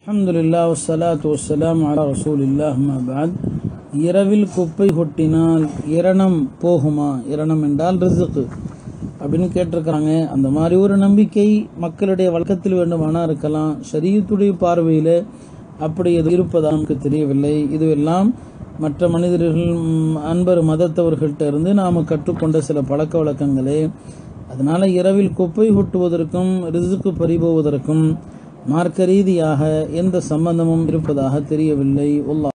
அல்ஹம்துலில்லாஹ் வஸ்ஸலாத்து வஸ்ஸலாம் அலா ரசூலில்லாஹ் அம்மா பாத் இரவில் குப்பை கொட்டினால் இரணம் போகுமா இரணம் என்றால் ரிசுக்கு அப்படின்னு கேட்டிருக்கிறாங்க அந்த மாதிரி ஒரு நம்பிக்கை மக்களுடைய வழக்கத்தில் வேண்டுமானா இருக்கலாம் ஷரீயத்துடைய பார்வையில் அப்படி எது இருப்பதாக நமக்கு தெரியவில்லை இதுவெல்லாம் மற்ற மனிதர்கள் ம், அன்பர் மதத்தவர்கள்ட்ட இருந்து நாம் கற்றுக்கொண்ட சில பழக்க வழக்கங்களே அதனால இரவில் குப்பை கொட்டுவதற்கும் ரிசுக்கு பறிபோவதற்கும் மார்க்க ரீதியாக எந்த சம்பந்தமும் இருப்பதாக தெரியவில்லை உல்லா